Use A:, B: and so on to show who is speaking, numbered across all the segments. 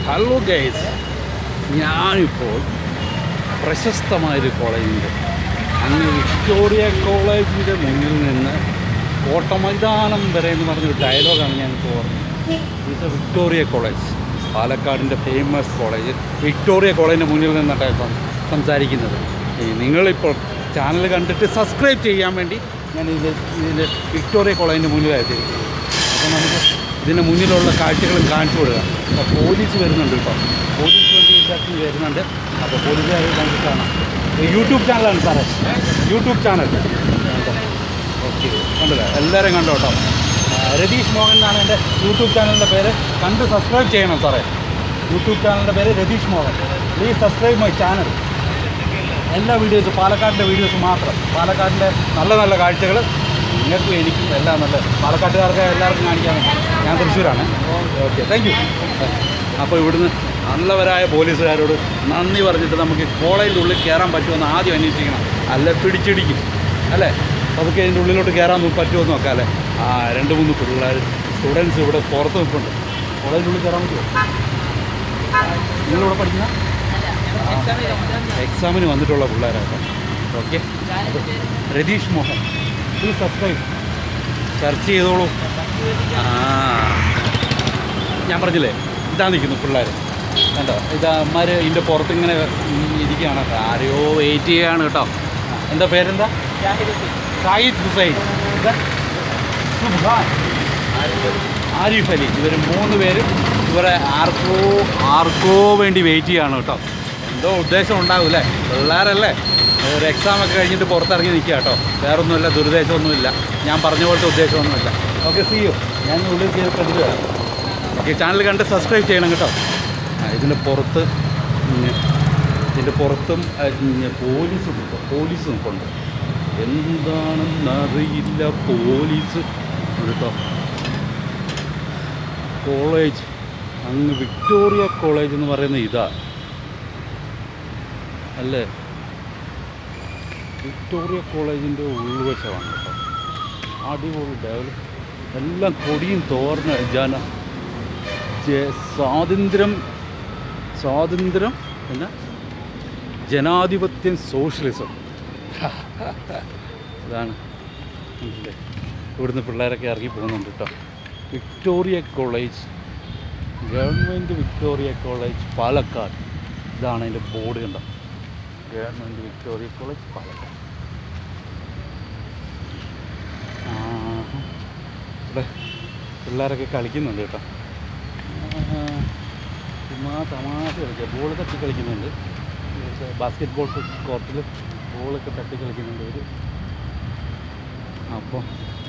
A: Hello guys ഞാനിപ്പോൾ പ്രശസ്തമായൊരു കോളേജിൻ്റെ അങ്ങ് വിക്ടോറിയ കോളേജിൻ്റെ മുന്നിൽ നിന്ന് കോട്ടമൈതാനം വരെ എന്ന് പറഞ്ഞൊരു ഡയലോഗാണ് ഞാൻ ഇപ്പോൾ ഓർമ്മ ഇത് വിക്ടോറിയ കോളേജ് പാലക്കാടിൻ്റെ ഫേമസ് കോളേജ് വിക്ടോറിയ കോളേജിൻ്റെ മുന്നിൽ നിന്നാണ് ഇപ്പം സംസാരിക്കുന്നത് ഈ നിങ്ങളിപ്പോൾ ചാനൽ കണ്ടിട്ട് സബ്സ്ക്രൈബ് ചെയ്യാൻ വേണ്ടി ഞാൻ ഇത് ഇതിൻ്റെ വിക്ടോറിയ കോളേജിൻ്റെ മുന്നിലായിട്ടിരിക്കുന്നത് അപ്പോൾ നമുക്ക് ഇതിന് മുന്നിലുള്ള കാഴ്ചകളും കാണിച്ചു കൊടുക്കുക അപ്പോൾ പോലീസ് വരുന്നുണ്ട് ഇപ്പോൾ പോലീസ് വണ്ടി ഇല്ലാത്തി വരുന്നുണ്ട് അപ്പോൾ പോലീസുകാർ നമുക്ക് കാണാം ഇത് യൂട്യൂബ് ചാനലാണ് സാറേ യൂട്യൂബ് ചാനൽ ഓക്കെ കണ്ടില്ല എല്ലാവരും കണ്ടോ കേട്ടോ ആ, രതീഷ് മോഹൻ എന്നാണ് എൻ്റെ യൂട്യൂബ് ചാനലിൻ്റെ പേര് കണ്ട് സബ്സ്ക്രൈബ് ചെയ്യണം സാറേ യൂട്യൂബ് ചാനലിൻ്റെ പേര് Ratheesh Mohan please subscribe my channel എല്ലാ വീഡിയോസും പാലക്കാടിൻ്റെ വീഡിയോസ് മാത്രം പാലക്കാടിൻ്റെ നല്ല നല്ല കാഴ്ചകൾ നിങ്ങൾക്കും എനിക്കും എല്ലാം നല്ല പാലക്കാട്ടുകാർക്ക് എല്ലാവർക്കും കാണിക്കാൻ വേണ്ടി ഞാൻ തൃശ്ശൂരാണ് ഓക്കെ താങ്ക് യു അപ്പോൾ ഇവിടുന്ന് നല്ലവരായ പോലീസുകാരോട് നന്ദി പറഞ്ഞിട്ട് നമുക്ക് കോളേജിൻ്റെ ഉള്ളിൽ കയറാൻ പറ്റുമെന്ന് ആദ്യം അന്വേഷിക്കണം അല്ല പിടിച്ചിടിക്കും അല്ലേ അതൊക്കെ അതിൻ്റെ ഉള്ളിലോട്ട് കയറാൻ പറ്റുമോ എന്ന് നോക്കാം അല്ലേ ആ രണ്ട് മൂന്ന് പിള്ളേർ സ്റ്റുഡൻസ് ഇവിടെ പുറത്ത് നിൽപ്പുണ്ട് കോളേജിൻ്റെ ഉള്ളിൽ കയറാൻ പറ്റുമോ നിങ്ങളിവിടെ പഠിക്കുന്ന എക്സാമിന് വന്നിട്ടുള്ള പിള്ളേരാട്ടോ okay Ratheesh Mohan please subscribe search ചെയ്തോളൂ ആ ഞാൻ പറഞ്ഞില്ലേ ഇതാ നിൽക്കുന്നു പിള്ളേർ കണ്ടോ ഇതാ അമ്മമാർ ഇതിൻ്റെ പുറത്ത് ഇങ്ങനെ ഇരിക്കുകയാണ് ആരെയോ വെയിറ്റ് ചെയ്യുകയാണ് കേട്ടോ ആ, എന്താ പേരെന്താ ഷാഹിദ് ഹുസൈൻ ഇത് സുബ്ഹാൻ ആരിഫ് അലി ഇവർ മൂന്ന് പേരും ഇവരെ ആർക്കോ ആർക്കോ വേണ്ടി വെയിറ്റ് ചെയ്യാണ് കേട്ടോ എന്തോ ഉദ്ദേശം ഉണ്ടാവും അല്ലേ പിള്ളേരല്ലേ ഒരു എക്സാം ഒക്കെ കഴിഞ്ഞിട്ട് പുറത്തിറങ്ങി നിൽക്കുക കേട്ടോ വേറൊന്നുമില്ല ദുരുദ്ദേശമൊന്നുമില്ല ഞാൻ പറഞ്ഞ പോലത്തെ ഉദ്ദേശമൊന്നുമില്ല ഓക്കെ സി യു ഞാൻ ഉള്ളിൽ കയറി കണ്ടിട്ട് വരാം ഓക്കെ ചാനൽ കണ്ട് സബ്സ്ക്രൈബ് ചെയ്യണം കേട്ടോ ആ, ഇതിൻ്റെ പുറത്ത് ഉം, ഇതിൻ്റെ പുറത്തും ആ, ഉം, പോലീസ് നിൽക്കും പോലീസ് നിൽക്കുന്നുണ്ട് എന്താണെന്നറിയില്ല പോലീസ് കേട്ടോ കോളേജ് അങ്ങ് വിക്ടോറിയ കോളേജ് എന്ന് പറയുന്ന ഇതാ അല്ലേ വിക്ടോറിയ കോളേജിൻ്റെ ഉൾവശമാണ് കേട്ടോ അടിപൊളി ഡെവലപ്പ് എല്ലാം കൊടിയും തോർന്ന ജന ജ- സ്വാതന്ത്ര്യം സ്വാതന്ത്ര്യം പിന്നെ ജനാധിപത്യം സോഷ്യലിസം ഇതാണ് മനസ്സിലായി ഇവിടുന്ന് പിള്ളേരൊക്കെ ഇറങ്ങി പോകുന്നുണ്ട് കേട്ടോ Victoria college government Victoria college Palakkad ഇതാണ് അതിൻ്റെ ബോർഡ് കണ്ടോ ഗവൺമെൻറ് വിക്ടോറിയ കോളേജ് പാലക്കാട് ആ, ഇവിടെ പിള്ളേരൊക്കെ കളിക്കുന്നുണ്ട് കേട്ടോ ആ, ചുമ്മാ തമാശ കളിക്കുക ബോൾ തട്ടി കളിക്കുന്നുണ്ട് ബാസ്കറ്റ് ബോൾ കോർട്ടിൽ ബോളൊക്കെ തട്ടി കളിക്കുന്നുണ്ട് ഒരു അപ്പോൾ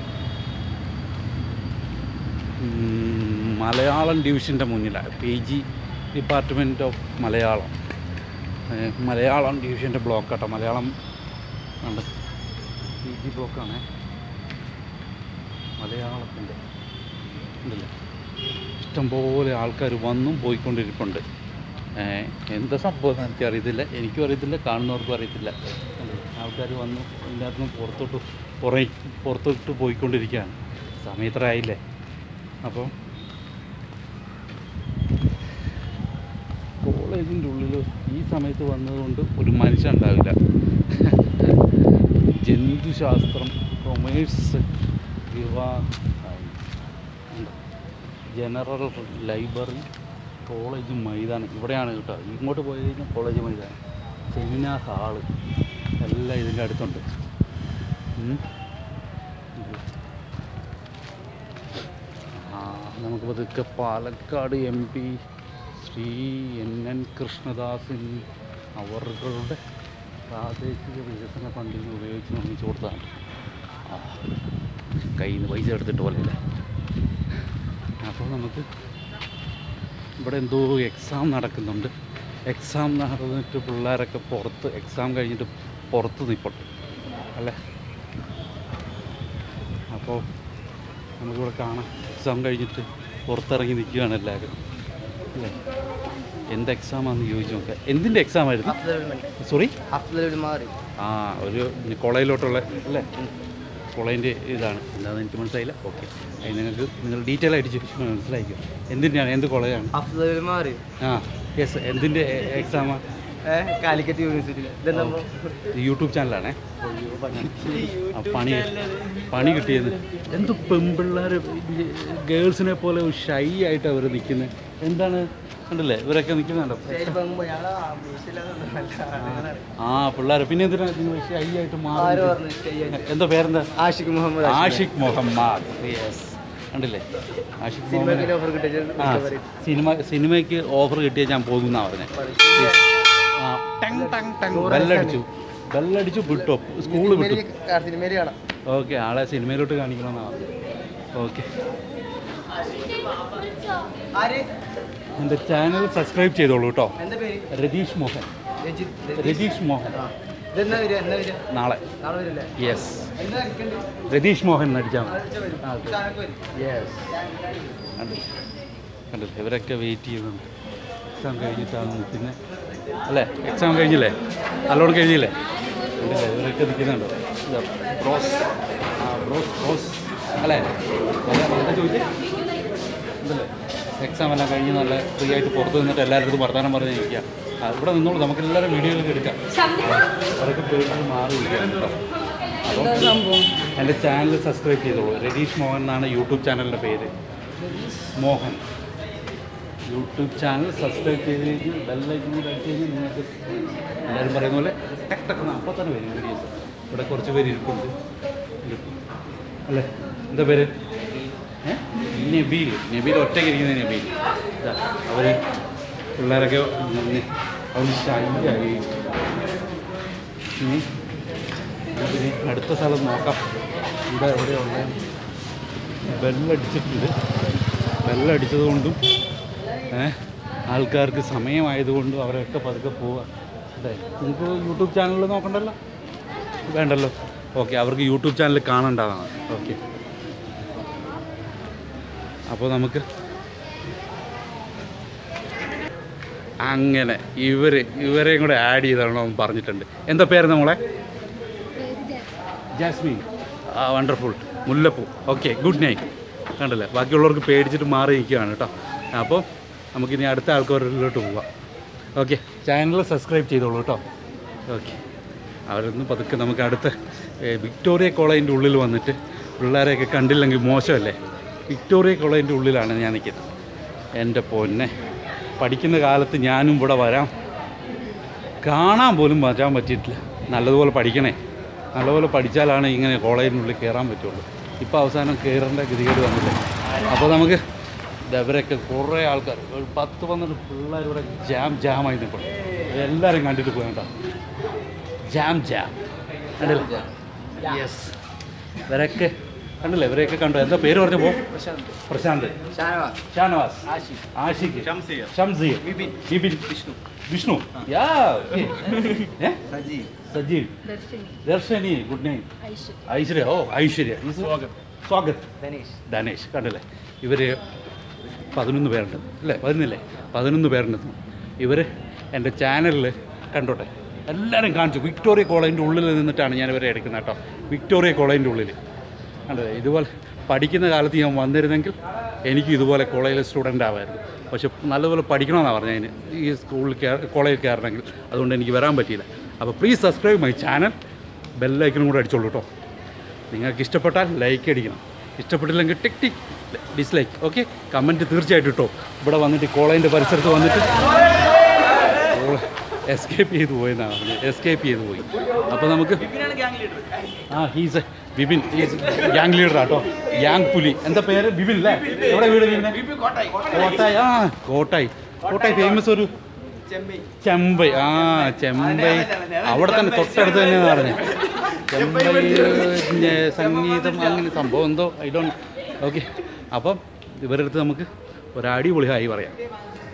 A: മലയാളം ഡിവിഷൻ്റെ മുന്നിലാണ് P G department of Malayalam ഏ, മലയാളം ഡിവിഷൻ്റെ ബ്ലോക്ക് കേട്ടോ മലയാളം ഉണ്ട് പി ജി ബ്ലോക്കാണ് മലയാളത്തിൻ്റെ ഉണ്ടല്ലേ ഇഷ്ടംപോലെ ആൾക്കാർ വന്നും പോയിക്കൊണ്ടിരിപ്പുണ്ട് ഏ, എന്താ സംഭവം എന്ന് എനിക്ക് അറിയത്തില്ല എനിക്കും അറിയത്തില്ല കാണുന്നവർക്കും അറിയത്തില്ല ആൾക്കാർ വന്നു ഇതിനകത്ത് നിന്ന് പുറത്തോട്ട് പുറേ പുറത്തോട്ട് പോയിക്കൊണ്ടിരിക്കുകയാണ് സമയത്ര ആയില്ലേ അപ്പോൾ കോളേജിൻ്റെ ഉള്ളിൽ ഈ സമയത്ത് വന്നതുകൊണ്ട് ഒരു മനുഷ്യൻ ഉണ്ടാവില്ല ജന്തുശാസ്ത്രം കൊമേഴ്സ് വിവാ ജനറൽ ലൈബ്രറി കോളേജ് മൈതാനം ഇവിടെയാണ് കേട്ടോ ഇങ്ങോട്ട് പോയി കഴിഞ്ഞാൽ കോളേജ് മൈതാനം സെമിനാർ ഹാള് എല്ലാം ഇതിൻ്റെ അടുത്തുണ്ട് ഉം. ആ നമുക്ക് പതുക്കെ Palakkad M P Shri N N Krishnadasan അവരുടെ പ്രാദേശിക വികസന ഫണ്ടിന് ഉപയോഗിച്ച് നിർമ്മിച്ചു കൊടുത്തതാണ് ആ കയ്യിൽ നിന്ന് പൈസ എടുത്തിട്ട് പോലെയല്ലേ അപ്പോൾ നമുക്ക് ഇവിടെ എന്തോ എക്സാം നടക്കുന്നുണ്ട് എക്സാം നടന്നിട്ട് പിള്ളേരൊക്കെ പുറത്ത് എക്സാം കഴിഞ്ഞിട്ട് പുറത്ത് നിൽപ്പുണ്ട് അല്ലേ അപ്പോൾ നമുക്കിവിടെ കാണാം എക്സാം കഴിഞ്ഞിട്ട് പുറത്തിറങ്ങി നിൽക്കുകയാണ് എല്ലാവരും അല്ലേ എന്ത് എക്സാമാണെന്ന് ചോദിച്ചു നോക്കാം എന്തിൻ്റെ എക്സാം ആയിരുന്നു സോറി
B: ഹഫ്ലൽ മാറി
A: ആ ഒരു കോളേജിലോട്ടുള്ള അല്ലേ കോളേജിൻ്റെ ഇതാണ് എന്താണെന്ന് എനിക്ക് മനസ്സിലായില്ല ഓക്കെ അത് നിങ്ങൾക്ക് നിങ്ങൾ ഡീറ്റെയിൽ ആയിട്ട് ചോദിച്ച് മനസ്സിലായിരിക്കും എന്തിൻ്റെയാണ് എന്ത് കോളേജാണ്
B: അഫ്സൽ മാറി
A: ആ യെസ് എന്തിൻ്റെ എക്സാമാണ്
B: ഏഹ് കാലിക്കറ്റ് യൂണിവേഴ്സിറ്റി ഇതെന്താ
A: യൂട്യൂബ് ചാനലാണേ ആ പണി പണി കിട്ടിയത് എന്ത് പെമ്പിള്ളേർ ഗേൾസിനെ പോലെ ഷൈ ആയിട്ട് അവർ നിൽക്കുന്നത് എന്താണ് കണ്ടില്ലേ ഇവരൊക്കെ നിൽക്കുന്നുണ്ടോ ആ പിള്ളേർ പിന്നെ എന്തിനാ നിങ്ങൾ ഷൈ ആയിട്ട് മാറി എന്താ പേരെന്താ
B: ആഷിഖ് മുഹമ്മദ്
A: ആഷിഖ് മുഹമ്മദ് യെസ് കണ്ടില്ലേ ആഷിഖ്
B: സിനിമയ്ക്ക്
A: മുഹമ്മദ്
B: ഓഫർ കിട്ടിയ
A: ആ സിനിമ സിനിമയ്ക്ക് ഓഫർ കിട്ടിയ ഞാൻ പോകുന്ന പറഞ്ഞത് ആ ടങ് ടങ് ടങ് ബെല്ലടിച്ചു ബെല്ലടിച്ചു വിട്ടു സ്കൂൾ വിട്ടു
B: സിനിമയിൽ കാണാം
A: ഓക്കെ ആളെ സിനിമയിലോട്ട് കാണിക്കണമെന്നാണ് ഓക്കെ
B: ആര്
A: എൻ്റെ ചാനൽ സബ്സ്ക്രൈബ് ചെയ്തോളൂ കേട്ടോ
B: എന്താ പേര്
A: രതീഷ് മോഹൻ
B: രജിത്
A: രതീഷ് മോഹൻ
B: ഇതെന്നാ വരിക എന്നാ വരിക
A: നാളെ
B: നാളെ വരില്ലേ
A: യെസ്
B: എന്താ അടിക്കണ്ടേ
A: രതീഷ് മോഹൻ അടിച്ചാൽ മതി
B: ആഴ്ച വരും
A: ആ,
B: ചാനക്ക് വരും
A: യെസ് കണ്ടില്ലേ കണ്ടില്ലേ ഇവരൊക്കെ വെയിറ്റ് ചെയ്യുന്നുണ്ട് എക്സാം കഴിഞ്ഞിട്ടാണ് പിന്നെ അല്ലേ എക്സാം കഴിഞ്ഞില്ലേ നല്ലോണം കഴിഞ്ഞില്ലേ കണ്ടില്ലേ ഇവരൊക്കെ നിൽക്കുന്നുണ്ടോ ഇതാ, ബ്രോസ് ആ ബ്രോസ് ബ്രോസ് അല്ലേ എന്താ എന്താ ചോദിച്ചേ എന്തല്ലേ എക്സാം എല്ലാം കഴിഞ്ഞ് നല്ല ഫ്രീ ആയിട്ട് പുറത്ത് നിന്നിട്ട് എല്ലാവരുടെ അടുത്തും വർത്തമാനം പറഞ്ഞ് ഇരിക്കുക ആ, ഇവിടെ നിന്നോളൂ നമുക്ക് എല്ലാവരും വീഡിയോയിലൊക്കെ എടുക്കാം അവരൊക്കെ പേര് മാറി വിളിക്കാം കേട്ടോ അപ്പം എൻ്റെ ചാനൽ സബ്സ്ക്രൈബ് ചെയ്തോളൂ രതീഷ് മോഹൻ എന്നാണ് യൂട്യൂബ് ചാനലിൻ്റെ പേര് മോഹൻ യൂട്യൂബ് ചാനൽ സബ്സ്ക്രൈബ് ചെയ്ത് കഴിഞ്ഞ് ബെല്ലൈക്കൻ കൂടെ അടിച്ച് കഴിഞ്ഞാൽ നിങ്ങൾക്ക് എല്ലാവരും പറയുന്ന പോലെ ടെക് ടെക്ക് അപ്പോൾ തന്നെ വരും വീഡിയോസ് ഇവിടെ കുറച്ച് പേര് ഇരിപ്പുണ്ട് ഇരിപ്പ്. അല്ലേ എന്താ പേര് ഏ? നബീൽ നബീൽ ഒറ്റയ്ക്ക് ഇരിക്കുന്ന നബീൽ ഇതാ അവർ പിള്ളേരൊക്കെ അവർ ശൈലിയായി ഇനി നമുക്കിനി അടുത്ത സ്ഥലം നോക്കാം ഇവിടെ എവിടെയുള്ള ബെല്ലടിച്ചിട്ടുണ്ട് ബെല്ലടിച്ചത് കൊണ്ടും ഏ, ആൾക്കാർക്ക് സമയമായതുകൊണ്ടും അവരൊക്കെ പതുക്കെ പോവുക അതെ നിങ്ങൾക്ക് യൂട്യൂബ് ചാനലിൽ നോക്കണ്ടല്ലോ വേണ്ടല്ലോ ഓക്കെ അവർക്ക് യൂട്യൂബ് ചാനൽ കാണണ്ടാതാണ് ഓക്കെ അപ്പോൾ നമുക്ക് അങ്ങനെ ഇവർ ഇവരെയും കൂടെ ആഡ് ചെയ്തോളണം എന്ന് പറഞ്ഞിട്ടുണ്ട് എന്താ പേര് നമ്മളെ ജാസ്മിൻ ആ വണ്ടർഫുൾ മുല്ലപ്പൂ ഓക്കെ ഗുഡ് നൈറ്റ് കണ്ടല്ലേ ബാക്കിയുള്ളവർക്ക് പേടിച്ചിട്ട് മാറി നിൽക്കുകയാണ് കേട്ടോ അപ്പോൾ നമുക്കിനി അടുത്ത ആൾക്കാരിലോട്ട് പോവാം ഓക്കെ ചാനൽ സബ്സ്ക്രൈബ് ചെയ്തോളൂ കേട്ടോ ഓക്കെ അവരൊന്ന് പതുക്കെ നമുക്ക് അടുത്ത ഏ, വിക്ടോറിയ കോളേജിൻ്റെ ഉള്ളിൽ വന്നിട്ട് പിള്ളേരെയൊക്കെ കണ്ടില്ലെങ്കിൽ മോശമല്ലേ വിക്ടോറിയ കോളേജിൻ്റെ ഉള്ളിലാണ് ഞാൻ നിൽക്കുന്നത് എൻ്റെ പൊന്നെ പഠിക്കുന്ന കാലത്ത് ഞാനും ഇവിടെ വരാം കാണാൻ പോലും പറ്റാൻ പറ്റിയിട്ടില്ല നല്ലതുപോലെ പഠിക്കണേ നല്ലപോലെ പഠിച്ചാലാണ് ഇങ്ങനെ കോളേജിനുള്ളിൽ കയറാൻ പറ്റുള്ളൂ ഇപ്പോൾ അവസാനം കയറേണ്ട ഗതികേട് വന്നില്ലേ അപ്പോൾ നമുക്ക് ദാ ഇവരൊക്കെ കുറേ ആൾക്കാർ ഒരു പത്ത് പന്ത്രണ്ട് പിള്ളേർ ഇവിടെ ജാം ജാമായി നിൽക്കണം എല്ലാവരും കണ്ടിട്ട് പോയി കേട്ടോ ജാം ജാം കണ്ടില്ലേ യെസ് ഇവരൊക്കെ കണ്ടില്ലേ ഇവരെയൊക്കെ കണ്ടു എന്താ പേര് പറഞ്ഞപ്പോൾ പ്രശാന്ത്
B: ഷാനവാസ്
A: ഷാനവാസ്
B: ആഷിഖ്
A: ആഷിഖ്
C: ഷംസീർ.
A: Shamseer
B: Vipin
A: Vipin Vishnu Vishnu yeah okay. ഏ?
B: സജീവ്
A: സജീവ് ദർശനി ഗുഡ് നൈറ്റ് ഐശ്വര്യ ഓ ഐശ്വര്യ സ്വാഗത് സ്വാഗത്
B: ധനേഷ്
A: ധനേഷ് കണ്ടല്ലേ ഇവർ പതിനൊന്ന് പേരുണ്ട് അല്ലേ പതിനൊന്നില്ലേ പതിനൊന്ന് പേരുണ്ട് ഇവർ എൻ്റെ ചാനലിൽ കണ്ടോട്ടെ എല്ലാവരും കാണിച്ചു വിക്ടോറിയ കോളേജിൻ്റെ ഉള്ളിൽ നിന്നിട്ടാണ് ഞാൻ ഇവരെ എടുക്കുന്നത് കേട്ടോ വിക്ടോറിയ കോളേജിൻ്റെ ഉള്ളിൽ കണ്ടല്ലേ ഇതുപോലെ പഠിക്കുന്ന കാലത്ത് ഞാൻ വന്നിരുന്നെങ്കിൽ എനിക്ക് ഇതുപോലെ കോളേജിലെ സ്റ്റുഡൻ്റ് ആവായിരുന്നു പക്ഷെ നല്ലപോലെ പഠിക്കണമെന്നാണ് പറഞ്ഞതിന് ഈ സ്കൂളിൽ കയറി കോളേജിൽ കയറണമെങ്കിൽ അതുകൊണ്ട് എനിക്ക് വരാൻ പറ്റിയില്ല അപ്പോൾ പ്ലീസ് സബ്സ്ക്രൈബ് മൈ ചാനൽ ബെല്ലൈക്കനും കൂടെ അടിച്ചോളൂ കേട്ടോ നിങ്ങൾക്ക് ഇഷ്ടപ്പെട്ടാൽ ലൈക്ക് അടിക്കണം ഇഷ്ടപ്പെട്ടില്ലെങ്കിൽ tick tick dislike okay comment തീർച്ചയായിട്ടും ഇട്ടോ ഇവിടെ വന്നിട്ട് കോളേജിൻ്റെ പരിസരത്ത് വന്നിട്ട് എസ്കേപ്പ് ചെയ്തു പോയെന്നാണ് പറഞ്ഞത് എസ്കേപ്പ് ചെയ്തു പോയി അപ്പോൾ നമുക്ക് ആ he's Bibin he's gang leader ആട്ടോ ഗ്യാങ് പുലി എന്താ പേര് ബിബിൻ അല്ലേ എവിടെ വീട് ബിബിൻ കോട്ടായി ആ കോട്ടായി കോട്ടായി ഫേമസ് ഒരു ചെമ്പൈ ആ ചെമ്പൈ അവിടെ തന്നെ തൊട്ടടുത്ത് തന്നെയാണ് പറഞ്ഞത് ചെമ്പൈ പിന്നെ സംഗീതം അങ്ങനെ സംഭവം എന്തോ ഐ ഡോണ്ട് ഓക്കെ അപ്പം ഇവരുടെ അടുത്ത് നമുക്ക് ഒരു അടിപൊളി ഹായി പറയാം